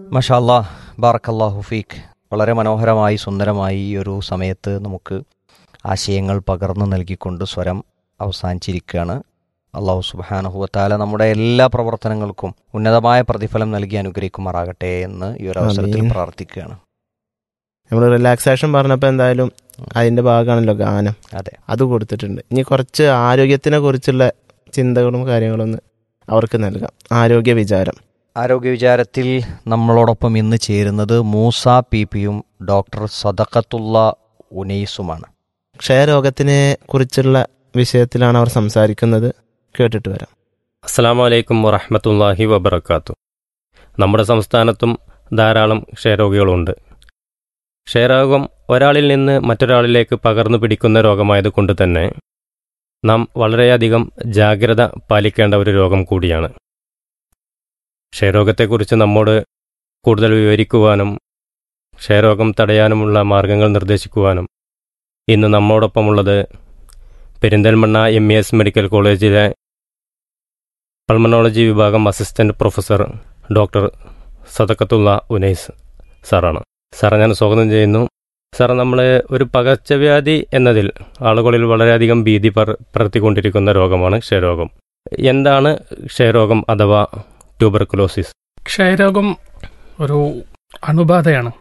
മഷാല്ലാ ബാറക്കല്ലാഹു ഫീഖ് വളരെ മനോഹരമായി സുന്ദരമായി ഈ ഒരു സമയത്ത് നമുക്ക് ആശയങ്ങൾ പകർന്നു നൽകിക്കൊണ്ട് സ്വരം അവസാനിച്ചിരിക്കുകയാണ് അള്ളാഹു സുബാനഹുവത്താല നമ്മുടെ എല്ലാ പ്രവർത്തനങ്ങൾക്കും ഉന്നതമായ പ്രതിഫലം നൽകി അനുഗ്രഹിക്കുമാറാകട്ടെ എന്ന് ഈ ഒരു അവസരത്തിൽ ആമീൻ. പ്രാർത്ഥിക്കുകയാണ് നമ്മൾ റിലാക്സേഷൻ പറഞ്ഞപ്പോൾ എന്തായാലും അതിന്റെ ഭാഗമാണല്ലോ ഗാനം അതെ അത് കൊടുത്തിട്ടുണ്ട് ഇനി കുറച്ച് ആരോഗ്യത്തിനെ കുറിച്ചുള്ള ചിന്തകളും കാര്യങ്ങളും ഒന്ന് അവർക്ക് നൽകാം ആരോഗ്യ വിചാരം ആരോഗ്യ വിചാരത്തിൽ നമ്മളോടൊപ്പം ഇന്ന് ചേരുന്നത് മൂസ പി പിയും ഡോക്ടർ സദക്കത്തുള്ള ഉനൈസുമാണ് ക്ഷയരോഗത്തിനെ കുറിച്ചുള്ള വിഷയത്തിലാണ് അവർ സംസാരിക്കുന്നത് കേട്ടിട്ട് വരാം അസ്സാം വലൈക്കും വറഹമത്തല്ലാഹി വബർക്കാത്തു നമ്മുടെ സംസ്ഥാനത്തും ധാരാളം ക്ഷയരോഗികളുണ്ട് ക്ഷയരോഗം ഒരാളിൽ നിന്ന് മറ്റൊരാളിലേക്ക് പകർന്നു പിടിക്കുന്ന രോഗമായതുകൊണ്ട് തന്നെ നാം വളരെയധികം ജാഗ്രത പാലിക്കേണ്ട ഒരു രോഗം കൂടിയാണ് ക്ഷയരോഗത്തെക്കുറിച്ച് നമ്മോട് കൂടുതൽ വിവരിക്കുവാനും ക്ഷയരോഗം തടയാനുമുള്ള മാർഗങ്ങൾ നിർദ്ദേശിക്കുവാനും ഇന്ന് നമ്മോടൊപ്പമുള്ളത് Perinthalmanna M E S medical കോളേജിലെ പൾമനോളജി വിഭാഗം assistant professor doctor Sadakkathulla Unais സാറാണ് സാറെ ഞാൻ സ്വാഗതം ചെയ്യുന്നു സാർ നമ്മൾ ഒരു പകർച്ചവ്യാധി എന്നതിൽ ആളുകളിൽ വളരെയധികം ഭീതി പർ പരത്തിക്കൊണ്ടിരിക്കുന്ന രോഗമാണ് ക്ഷയരോഗം എന്താണ് ക്ഷയരോഗം അഥവാ ട്യൂബർക്കുലോസിസ് ക്ഷയരോഗം ഒരു അണുബാധയാണ്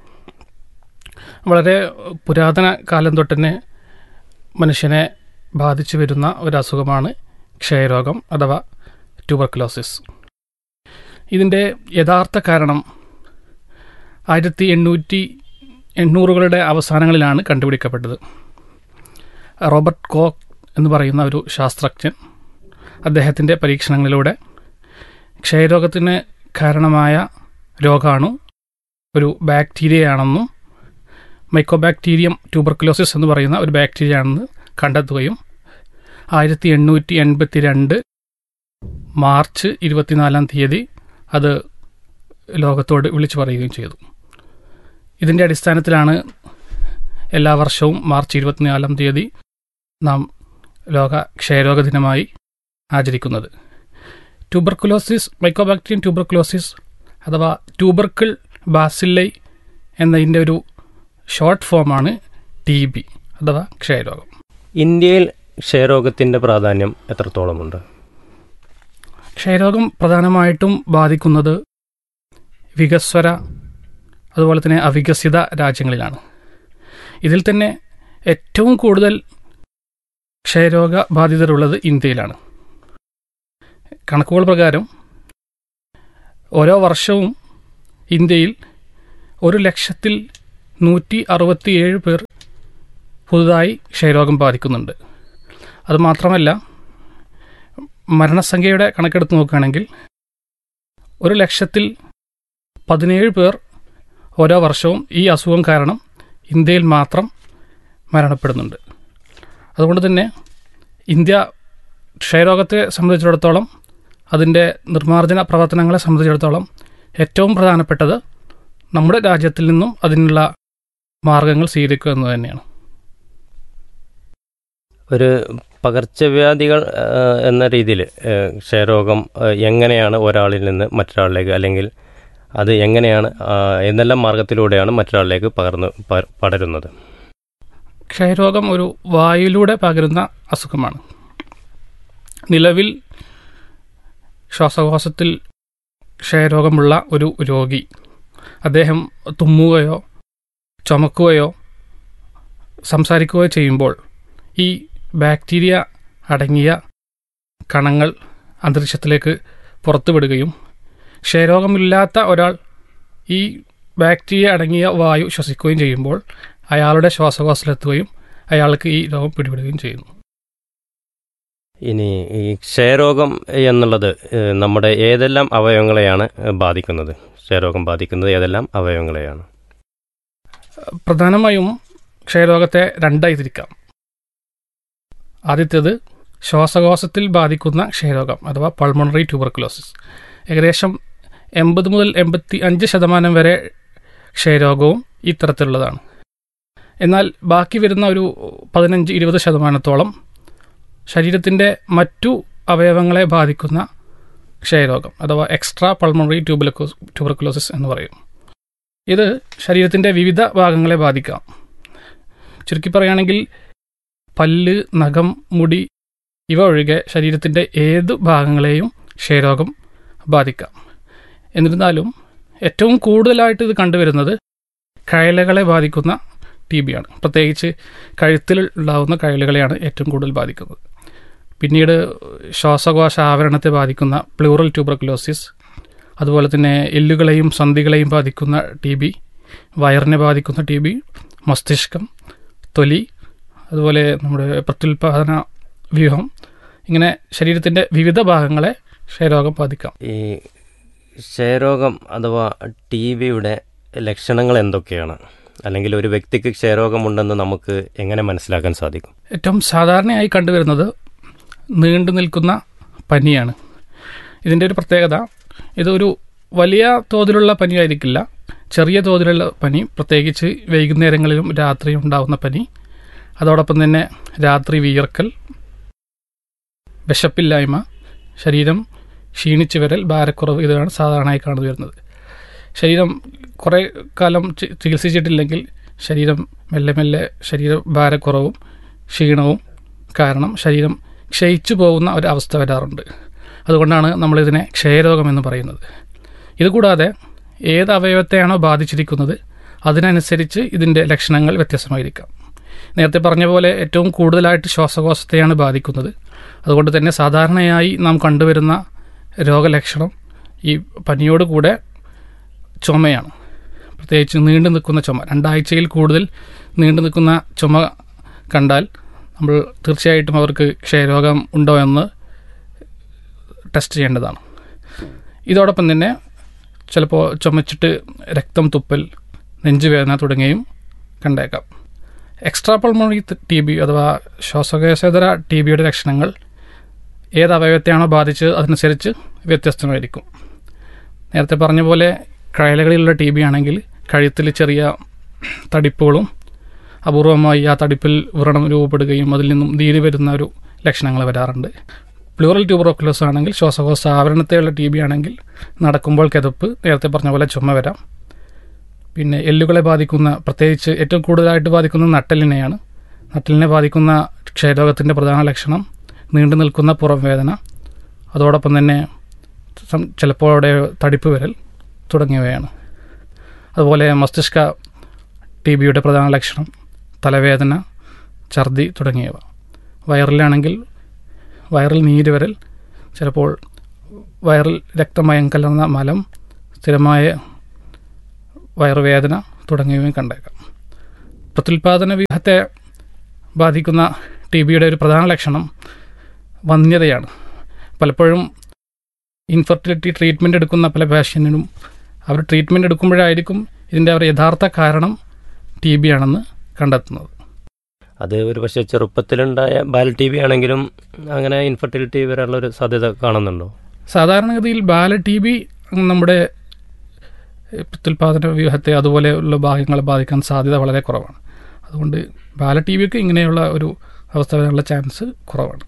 വളരെ പുരാതന കാലം തൊട്ട് തന്നെ മനുഷ്യനെ ബാധിച്ചു വരുന്ന ഒരു അസുഖമാണ് ക്ഷയരോഗം അഥവാ ട്യൂബർക്കുലോസിസ് ഇതിൻ്റെ യഥാർത്ഥ കാരണം ആയിരത്തി എണ്ണൂറ്റി എണ്ണൂറുകളുടെ അവസാനങ്ങളിലാണ് കണ്ടുപിടിക്കപ്പെട്ടത് റോബർട്ട് കോക്ക് എന്ന് പറയുന്ന ഒരു ശാസ്ത്രജ്ഞൻ അദ്ദേഹത്തിൻ്റെ പരീക്ഷണങ്ങളിലൂടെ ക്ഷയരോഗത്തിന് കാരണമായ രോഗാണു ഒരു ബാക്ടീരിയയാണെന്നും മൈക്കോബാക്ടീരിയം ട്യൂബർക്കുലോസിസ് എന്ന് പറയുന്ന ഒരു ബാക്ടീരിയ ആണെന്ന് കണ്ടെത്തുകയും ആയിരത്തി എണ്ണൂറ്റി എൺപത്തി രണ്ട് മാർച്ച് ഇരുപത്തിനാലാം തീയതി അത് ലോകത്തോട് വിളിച്ചു പറയുകയും ചെയ്തു ഇതിൻ്റെ അടിസ്ഥാനത്തിലാണ് എല്ലാ വർഷവും മാർച്ച് ഇരുപത്തിനാലാം തീയതി നാം ലോക ക്ഷയരോഗ ദിനമായി ആചരിക്കുന്നത് ട്യൂബർക്കുലോസിസ് മൈക്കോബാക്ടീരിയം ട്യൂബർക്കുലോസിസ് അഥവാ ട്യൂബർക്കിൾ ബാസില്ലൈ എന്നതിൻ്റെ ഒരു ഷോർട്ട് ഫോമാണ് ടി ബി അഥവാ ക്ഷയരോഗം ഇന്ത്യയിൽ ക്ഷയരോഗത്തിൻ്റെ പ്രാധാന്യം എത്രത്തോളമുണ്ട് ക്ഷയരോഗം പ്രധാനമായിട്ടും ബാധിക്കുന്നത് വികസ്വര അതുപോലെ തന്നെ അവികസിത രാജ്യങ്ങളിലാണ് ഇതിൽ തന്നെ ഏറ്റവും കൂടുതൽ ക്ഷയരോഗ ബാധിതരുള്ളത് ഇന്ത്യയിലാണ് കണക്കുകൾ പ്രകാരം ഓരോ വർഷവും ഇന്ത്യയിൽ ഒരു ലക്ഷത്തിൽ നൂറ്റി അറുപത്തിയേഴ് പേർ പുതുതായി ക്ഷയരോഗം ബാധിക്കുന്നുണ്ട് അതുമാത്രമല്ല മരണസംഖ്യയുടെ കണക്കെടുത്ത് നോക്കുകയാണെങ്കിൽ ഒരു ലക്ഷത്തിൽ പതിനേഴ് പേർ ഓരോ വർഷവും ഈ അസുഖം കാരണം ഇന്ത്യയിൽ മാത്രം മരണപ്പെടുന്നുണ്ട് അതുകൊണ്ട് തന്നെ ഇന്ത്യ ക്ഷയരോഗത്തെ സംബന്ധിച്ചിടത്തോളം അതിൻ്റെ നിർമ്മാർജ്ജന പ്രവർത്തനങ്ങളെ സംബന്ധിച്ചിടത്തോളം ഏറ്റവും പ്രധാനപ്പെട്ടത് നമ്മുടെ രാജ്യത്തിൽ നിന്നും അതിനുള്ള മാർഗങ്ങൾ സ്വീകരിക്കുക എന്ന് തന്നെയാണ് ഒരു പകർച്ചവ്യാധികൾ ആ, എന്ന രീതിയിൽ ക്ഷയരോഗം ആ, എങ്ങനെയാണ് ഒരാളിൽ നിന്ന് മറ്റൊരാളിലേക്ക് അല്ലെങ്കിൽ അത് എങ്ങനെയാണ് ആ, എന്തെല്ലാം മാർഗത്തിലൂടെയാണ് മറ്റൊരാളിലേക്ക് പകർന്ന് പ- പടരുന്നത് ക്ഷയരോഗം ഒരു വായുവിലൂടെ പകരുന്ന അസുഖമാണ് നിലവിൽ ശ്വാസകോശത്തിൽ ക്ഷയരോഗമുള്ള ഒരു രോഗി അദ്ദേഹം തുമ്മുകയോ ചുമക്കുകയോ സംസാരിക്കുകയോ ചെയ്യുമ്പോൾ ഈ ബാക്ടീരിയ അടങ്ങിയ കണങ്ങൾ അന്തരീക്ഷത്തിലേക്ക് പുറത്തുവിടുകയും ക്ഷയരോഗമില്ലാത്ത ഒരാൾ ഈ ബാക്ടീരിയ അടങ്ങിയ വായു ശ്വസിക്കുകയും ചെയ്യുമ്പോൾ അയാളുടെ ശ്വാസകോശത്തിലെത്തുകയും അയാൾക്ക് ഈ രോഗം പിടിപെടുകയും ചെയ്യുന്നു ഇനി ഈ ക്ഷയരോഗം എന്നുള്ളത് ഏ, നമ്മുടെ ഏതെല്ലാം അവയവങ്ങളെയാണ് ഏ, ബാധിക്കുന്നത് ക്ഷയരോഗം ബാധിക്കുന്നത് ഏതെല്ലാം അവയവങ്ങളെയാണ് പ്രധാനമായും ക്ഷയരോഗത്തെ രണ്ടായി തിരിക്കാം ആദ്യത്തേത് ശ്വാസകോശത്തിൽ ബാധിക്കുന്ന ക്ഷയരോഗം അഥവാ പൾമണറി ട്യൂബർക്കുലോസിസ് ഏകദേശം എൺപത് മുതൽ എൺപത്തി അഞ്ച് ശതമാനം വരെ ക്ഷയരോഗവും ഇത്തരത്തിലുള്ളതാണ് എന്നാൽ ബാക്കി വരുന്ന ഒരു പതിനഞ്ച് ഇരുപത് ശതമാനത്തോളം ശരീരത്തിൻ്റെ മറ്റു അവയവങ്ങളെ ബാധിക്കുന്ന ക്ഷയരോഗം അഥവാ എക്സ്ട്രാ പൾമണറി ട്യൂബുലക്കോസ് ട്യൂബർക്കുലോസിസ് എന്ന് പറയും ഇത് ശരീരത്തിൻ്റെ വിവിധ ഭാഗങ്ങളെ ബാധിക്കാം ചുരുക്കി പറയുകയാണെങ്കിൽ പല്ല് നഖം മുടി ഇവ ഒഴികെ ശരീരത്തിൻ്റെ ഏത് ഭാഗങ്ങളെയും ക്ഷയരോഗം ബാധിക്കാം എന്നിരുന്നാലും ഏറ്റവും കൂടുതലായിട്ട് ഇത് കണ്ടുവരുന്നത് കയലകളെ ബാധിക്കുന്ന ടി ബിയാണ് പ്രത്യേകിച്ച് കഴുത്തിൽ ഉണ്ടാകുന്ന കയലുകളെയാണ് ഏറ്റവും കൂടുതൽ ബാധിക്കുന്നത് പിന്നീട് ശ്വാസകോശ ആവരണത്തെ ബാധിക്കുന്ന പ്ലൂറൽ ട്യൂബർക്കുലോസിസ് അതുപോലെ തന്നെ എല്ലുകളെയും സന്ധികളെയും ബാധിക്കുന്ന ടി ബി വയറിനെ ബാധിക്കുന്ന ടി ബി മസ്തിഷ്കം തൊലി അതുപോലെ നമ്മുടെ പ്രത്യുൽപാദന വ്യൂഹം ഇങ്ങനെ ശരീരത്തിൻ്റെ വിവിധ ഭാഗങ്ങളെ ക്ഷയരോഗം ബാധിക്കാം ഈ ക്ഷയരോഗം അഥവാ ടി ബിയുടെ ലക്ഷണങ്ങൾ എന്തൊക്കെയാണ് അല്ലെങ്കിൽ ഒരു വ്യക്തിക്ക് ക്ഷയരോഗമുണ്ടെന്ന് നമുക്ക് എങ്ങനെ മനസ്സിലാക്കാൻ സാധിക്കും ഏറ്റവും സാധാരണയായി കണ്ടുവരുന്നത് നീണ്ടു നിൽക്കുന്ന പനിയാണ് ഇതിൻ്റെ ഒരു പ്രത്യേകത ഇതൊരു വലിയ തോതിലുള്ള പനിയായിരിക്കില്ല ചെറിയ തോതിലുള്ള പനി പ്രത്യേകിച്ച് വൈകുന്നേരങ്ങളിലും രാത്രിയും ഉണ്ടാകുന്ന പനി അതോടൊപ്പം തന്നെ രാത്രി വിയർക്കൽ വിശപ്പില്ലായ്മ ശരീരം ക്ഷീണിച്ചു വരൽ ഭാരക്കുറവ് ഇതാണ് സാധാരണയായി കാണുന്നു വരുന്നത് ശരീരം കുറേ കാലം ചി- ചികിത്സിച്ചിട്ടില്ലെങ്കിൽ ശരീരം മെല്ലെ മെല്ലെ ശരീര ഭാരക്കുറവും ക്ഷീണവും കാരണം ശരീരം ക്ഷയിച്ചു പോകുന്ന ഒരു അവസ്ഥ വരാറുണ്ട് അതുകൊണ്ടാണ് നമ്മളിതിനെ ക്ഷയരോഗം എന്ന് പറയുന്നത് ഇതുകൂടാതെ ഏത് അവയവത്തെയാണോ ബാധിച്ചിരിക്കുന്നത് അതിനനുസരിച്ച് ഇതിൻ്റെ ലക്ഷണങ്ങൾ വ്യത്യസ്തമായിരിക്കാം നേരത്തെ പറഞ്ഞ പോലെ ഏറ്റവും കൂടുതലായിട്ട് ശ്വാസകോശത്തെയാണ് ബാധിക്കുന്നത് അതുകൊണ്ട് തന്നെ സാധാരണയായി നാം കണ്ടുവരുന്ന രോഗലക്ഷണം ഈ പനിയോട് കൂടെ ചുമയാണ് പ്രത്യേകിച്ച് നീണ്ടു നിൽക്കുന്ന ചുമ രണ്ടാഴ്ചയിൽ കൂടുതൽ നീണ്ടു നിൽക്കുന്ന ചുമ കണ്ടാൽ നമ്മൾ തീർച്ചയായിട്ടും അവർക്ക് ക്ഷയരോഗം ഉണ്ടോ എന്ന് ടെസ്റ്റ് ചെയ്യേണ്ടതാണ് ഇതോടൊപ്പം തന്നെ ചിലപ്പോൾ ചുമച്ചിട്ട് രക്തം തുപ്പൽ നെഞ്ചുവേദന തുടങ്ങിയയും കണ്ടേക്കാം എക്സ്ട്രാ പൾമണറി ടി ബി അഥവാ ശ്വാസകോശേതര ടി ബിയുടെ ലക്ഷണങ്ങൾ ഏത് അവയവത്തെയാണോ ബാധിച്ചത് അതനുസരിച്ച് വ്യത്യസ്തമായിരിക്കും നേരത്തെ പറഞ്ഞ പോലെ കഴലകളിലുള്ള ടി ബി ആണെങ്കിൽ കഴുത്തിൽ ചെറിയ തടിപ്പുകളും അപൂർവമായി ആ തടിപ്പിൽ വ്രണം രൂപപ്പെടുകയും അതിൽ നിന്നും നീര് വരുന്ന ഒരു ലക്ഷണങ്ങൾ വരാറുണ്ട് പ്ലൂറൽ ട്യൂബറോക്കുലോസ് ആണെങ്കിൽ ശ്വാസകോശ ആവരണത്തെയുള്ള ടി ബി ആണെങ്കിൽ നടക്കുമ്പോൾ കിതപ്പ് നേരത്തെ പറഞ്ഞ പോലെ ചുമ വരാം പിന്നെ എല്ലുകളെ ബാധിക്കുന്ന പ്രത്യേകിച്ച് ഏറ്റവും കൂടുതലായിട്ട് ബാധിക്കുന്ന നട്ടലിനെയാണ് നട്ടലിനെ ബാധിക്കുന്ന ക്ഷയരോഗത്തിൻ്റെ പ്രധാന ലക്ഷണം നീണ്ടു നിൽക്കുന്ന പുറം വേദന അതോടൊപ്പം തന്നെ സം- ചിലപ്പോൾ അവിടെ തടിപ്പ് വരൽ തുടങ്ങിയവയാണ് അതുപോലെ മസ്തിഷ്ക ടി ബിയുടെ പ്രധാന ലക്ഷണം തലവേദന ഛർദി തുടങ്ങിയവ വയറിലാണെങ്കിൽ വയറിൽ നീര് വരൽ ചിലപ്പോൾ വയറിൽ രക്തമയം കലർന്ന മലം സ്ഥിരമായ വയറുവേദന തുടങ്ങിയവയും കണ്ടേക്കാം പ്രത്യുൽപാദന വ്യൂഹത്തെ ബാധിക്കുന്ന ടി ബിയുടെ ഒരു പ്രധാന ലക്ഷണം വന്ധ്യതയാണ് പലപ്പോഴും ഇൻഫെർട്ടിലിറ്റി ട്രീറ്റ്മെൻറ്റ് എടുക്കുന്ന പല പേഷ്യൻറ്റിനും അവർ ട്രീറ്റ്മെൻറ്റ് എടുക്കുമ്പോഴായിരിക്കും ഇതിൻ്റെ അവർ യഥാർത്ഥ കാരണം ടി ബി ആണെന്ന് കണ്ടെത്തുന്നത് അത് ഒരു പക്ഷേ ചെറുപ്പത്തിലുണ്ടായ ബാൽ ടി ബി ആണെങ്കിലും അങ്ങനെ ഇൻഫെർട്ടിലിറ്റി വരാനുള്ള ഒരു സാധ്യത കാണുന്നുണ്ടോ സാധാരണഗതിയിൽ ബാല ടി ബി നമ്മുടെ പ്രത്യുൽപാദന വ്യൂഹത്തെ അതുപോലെയുള്ള ഭാഗങ്ങളെ ബാധിക്കാൻ സാധ്യത വളരെ കുറവാണ് അതുകൊണ്ട് ബാല ടി ബിക്ക് ഇങ്ങനെയുള്ള ഒരു അവസ്ഥ വരാനുള്ള ചാൻസ് കുറവാണ്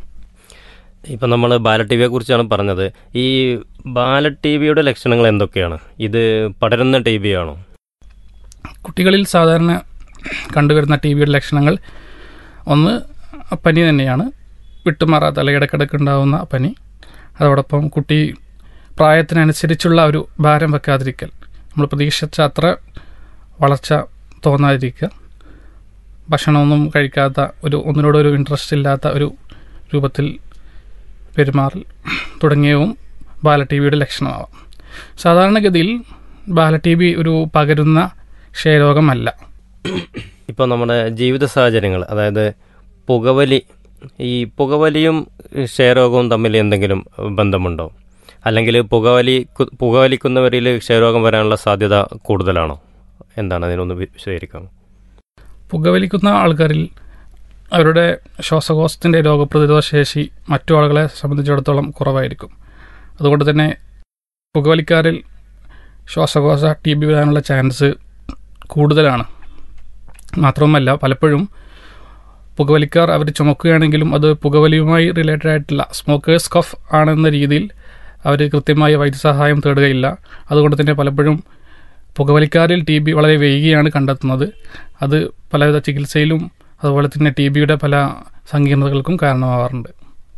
ഇപ്പം നമ്മൾ ബാല ടി വിയെ കുറിച്ചാണ് പറഞ്ഞത് ഈ ബാല ടി വിയുടെ ലക്ഷണങ്ങൾ എന്തൊക്കെയാണ് ഇത് പടരുന്ന ടി ബി ആണോ കുട്ടികളിൽ സാധാരണ കണ്ടുവരുന്ന ടി ബിയുടെ ലക്ഷണങ്ങൾ ഒന്ന് പനി തന്നെയാണ് വിട്ടുമാറാത്ത അല്ലെങ്കിൽ ഇടയ്ക്കിടയ്ക്ക് ഉണ്ടാകുന്ന പനി അതോടൊപ്പം കുട്ടി പ്രായത്തിനനുസരിച്ചുള്ള ഒരു ഭാരം വെക്കാതിരിക്കൽ നമ്മൾ പ്രതീക്ഷിച്ച അത്ര വളർച്ച തോന്നാതിരിക്കുക ഭക്ഷണമൊന്നും കഴിക്കാത്ത ഒരു ഒന്നിനോടൊരു ഇൻട്രസ്റ്റ് ഇല്ലാത്ത ഒരു രൂപത്തിൽ പെരുമാറൽ തുടങ്ങിയവും ബാല ടി ബിയുടെ ലക്ഷണമാവാം സാധാരണഗതിയിൽ ബാല ടി ബി ഒരു പകരുന്ന ക്ഷയരോഗമല്ല ഇപ്പോൾ നമ്മുടെ ജീവിത സാഹചര്യങ്ങൾ അതായത് പുകവലി ഈ പുകവലിയും ക്ഷയരോഗവും തമ്മിൽ എന്തെങ്കിലും ബന്ധമുണ്ടോ അല്ലെങ്കിൽ പുകവലി കു- പുകവലിക്കുന്നവരിൽ ക്ഷയരോഗം വരാനുള്ള സാധ്യത കൂടുതലാണോ എന്താണ് അതിനൊന്ന് വിശദീകരിക്കാം പുകവലിക്കുന്ന ആൾക്കാരിൽ അവരുടെ ശ്വാസകോശത്തിൻ്റെ രോഗപ്രതിരോധ ശേഷി മറ്റു ആളുകളെ സംബന്ധിച്ചിടത്തോളം കുറവായിരിക്കും അതുകൊണ്ട് തന്നെ പുകവലിക്കാരിൽ ശ്വാസകോശ ടി ബി വരാനുള്ള ചാൻസ് കൂടുതലാണ് മാത്രവുമല്ല പലപ്പോഴും പുകവലിക്കാർ അവർ ചുമക്കുകയാണെങ്കിലും അത് പുകവലിയുമായി റിലേറ്റഡ് ആയിട്ടുള്ള സ്മോക്കേഴ്സ് കഫ് ആണെന്ന രീതിയിൽ അവർ കൃത്യമായ വൈദ്യസഹായം തേടുകയില്ല അതുകൊണ്ട് തന്നെ പലപ്പോഴും പുകവലിക്കാരിൽ ടി ബി വളരെ വൈകിയാണ് കണ്ടെത്തുന്നത് അത് പലവിധ ചികിത്സയിലും അതുപോലെ തന്നെ ടി ബിയുടെ പല സങ്കീർണതകൾക്കും കാരണമാവാറുണ്ട്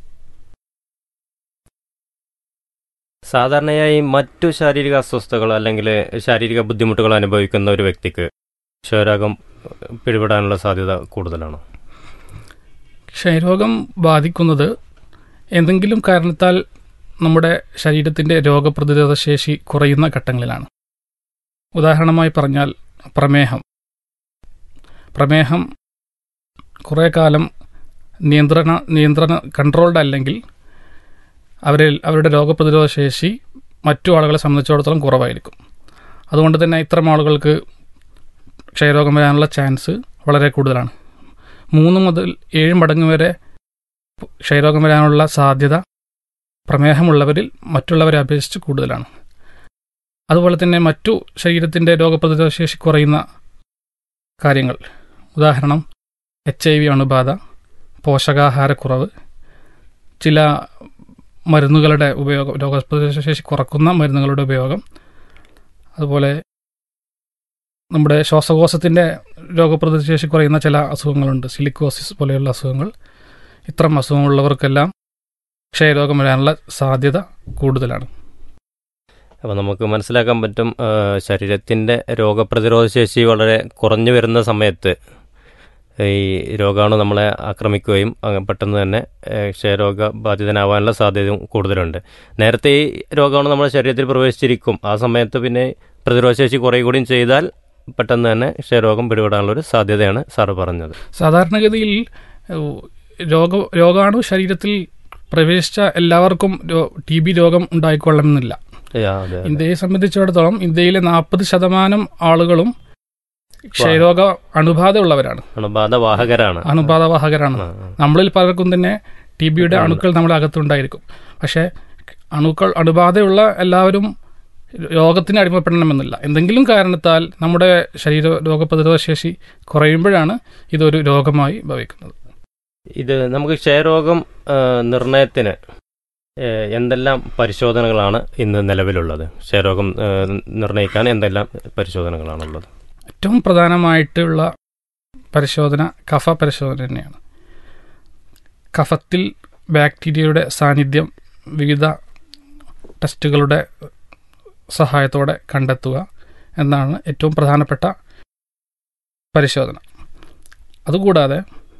സാധാരണയായി മറ്റു ശാരീരിക അസ്വസ്ഥതകൾ അല്ലെങ്കിൽ ശാരീരിക ബുദ്ധിമുട്ടുകൾ അനുഭവിക്കുന്ന ഒരു വ്യക്തിക്ക് ക്ഷയരോഗം പിടിപെടാനുള്ള സാധ്യത കൂടുതലാണ് ക്ഷയരോഗം ബാധിക്കുന്നത് എന്തെങ്കിലും കാരണത്താൽ നമ്മുടെ ശരീരത്തിൻ്റെ രോഗപ്രതിരോധ ശേഷി കുറയുന്ന ഘട്ടങ്ങളിലാണ് ഉദാഹരണമായി പറഞ്ഞാൽ പ്രമേഹം പ്രമേഹം കുറേ കാലം നിയന്ത്രണ നിയന്ത്രണ കൺട്രോൾഡ് അല്ലെങ്കിൽ അവരിൽ അവരുടെ രോഗപ്രതിരോധ ശേഷി മറ്റു ആളുകളെ സംബന്ധിച്ചിടത്തോളം കുറവായിരിക്കും അതുകൊണ്ട് തന്നെ ഇത്തരം ആളുകൾക്ക് ക്ഷയരോഗം വരാനുള്ള ചാൻസ് വളരെ കൂടുതലാണ് മൂന്ന് മുതൽ ഏഴ് മടങ്ങ് വരെ ക്ഷയരോഗം വരാനുള്ള സാധ്യത പ്രമേഹമുള്ളവരിൽ മറ്റുള്ളവരെ അപേക്ഷിച്ച് കൂടുതലാണ് അതുപോലെ തന്നെ മറ്റു ശരീരത്തിൻ്റെ രോഗപ്രതിരോധ ശേഷി കുറയുന്ന കാര്യങ്ങൾ ഉദാഹരണം എച്ച് ഐ വി അണുബാധ പോഷകാഹാരക്കുറവ് ചില മരുന്നുകളുടെ ഉപയോഗം രോഗപ്രതിരോധ ശേഷി കുറക്കുന്ന മരുന്നുകളുടെ ഉപയോഗം അതുപോലെ നമ്മുടെ ശ്വാസകോശത്തിൻ്റെ രോഗപ്രതിരോധ ശേഷി കുറയുന്ന ചില അസുഖങ്ങളുണ്ട് സിലിക്കോസിസ് പോലെയുള്ള അസുഖങ്ങൾ ഇത്തരം അസുഖമുള്ളവർക്കെല്ലാം ക്ഷയരോഗം വരാനുള്ള സാധ്യത കൂടുതലാണ് അപ്പോൾ നമുക്ക് മനസ്സിലാക്കാൻ പറ്റും ആ, ശരീരത്തിൻ്റെ രോഗപ്രതിരോധ ശേഷി വളരെ കുറഞ്ഞു വരുന്ന സമയത്ത് ഈ രോഗാണു നമ്മളെ ആക്രമിക്കുകയും അങ്ങ് പെട്ടെന്ന് തന്നെ ഏ, ക്ഷയരോഗ ബാധിതനാവാനുള്ള സാധ്യതയും കൂടുതലുണ്ട് നേരത്തെ ഈ രോഗാണു നമ്മുടെ ശരീരത്തിൽ പ്രവേശിച്ചിരിക്കും ആ സമയത്ത് പിന്നെ പ്രതിരോധശേഷി കുറേ കൂടിയും ചെയ്താൽ പെട്ടെന്ന് തന്നെ ക്ഷയരോഗം പിടിപെടാനുള്ളൊരു സാധ്യതയാണ് സാറ് പറഞ്ഞത് സാധാരണഗതിയിൽ ഏഹ്, രോഗ രോഗാണു ശരീരത്തിൽ പ്രവേശിച്ച എല്ലാവർക്കും ടി ബി രോഗം ഉണ്ടായിക്കൊള്ളണമെന്നില്ല ഏ, ആ, അതെ അതെ. ഇന്ത്യയെ സംബന്ധിച്ചിടത്തോളം ഇന്ത്യയിലെ നാൽപ്പത് ശതമാനം ആളുകളും ക്ഷയരോഗ അണുബാധയുള്ളവരാണ് അണുബാധവാഹകരാണ് അണുബാധവാഹകരാണ് ആ, ആ. നമ്മളിൽ പലർക്കും തന്നെ ടി ബിയുടെ അണുക്കൾ നമ്മുടെ അകത്തുണ്ടായിരിക്കും പക്ഷേ അണുക്കൾ അണുബാധയുള്ള എല്ലാവരും രോഗത്തിന് അടിമപ്പെടണമെന്നില്ല എന്തെങ്കിലും കാരണത്താൽ നമ്മുടെ ശരീര രോഗപ്രതിരോധ ശേഷി കുറയുമ്പോഴാണ് ഇതൊരു രോഗമായി ഭവിക്കുന്നത് ഇത് നമുക്ക് ക്ഷയരോഗം ആ, നിർണയത്തിന് ഏ, എന്തെല്ലാം പരിശോധനകളാണ് ഇന്ന് നിലവിലുള്ളത് ക്ഷയരോഗം ആ, നിർണയിക്കാൻ എന്തെല്ലാം പരിശോധനകളാണുള്ളത് ഏറ്റവും പ്രധാനമായിട്ടുള്ള പരിശോധന കഫ പരിശോധന തന്നെയാണ് കഫത്തിൽ ബാക്ടീരിയയുടെ സാന്നിധ്യം വിവിധ ടെസ്റ്റുകളുടെ സഹായത്തോടെ കണ്ടെത്തുക എന്നാണ് ഏറ്റവും പ്രധാനപ്പെട്ട പരിശോധന അതുകൂടാതെ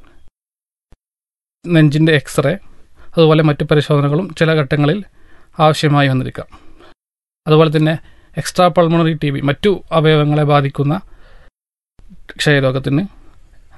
നെഞ്ചിൻ്റെ എക്സ്റേ അതുപോലെ മറ്റു പരിശോധനകളും ചില ഘട്ടങ്ങളിൽ ആവശ്യമായി വന്നിരിക്കാം അതുപോലെ തന്നെ എക്സ്ട്രാ പൾമണറി ടി ബി മറ്റു അവയവങ്ങളെ ബാധിക്കുന്ന ക്ഷയരോഗത്തിന്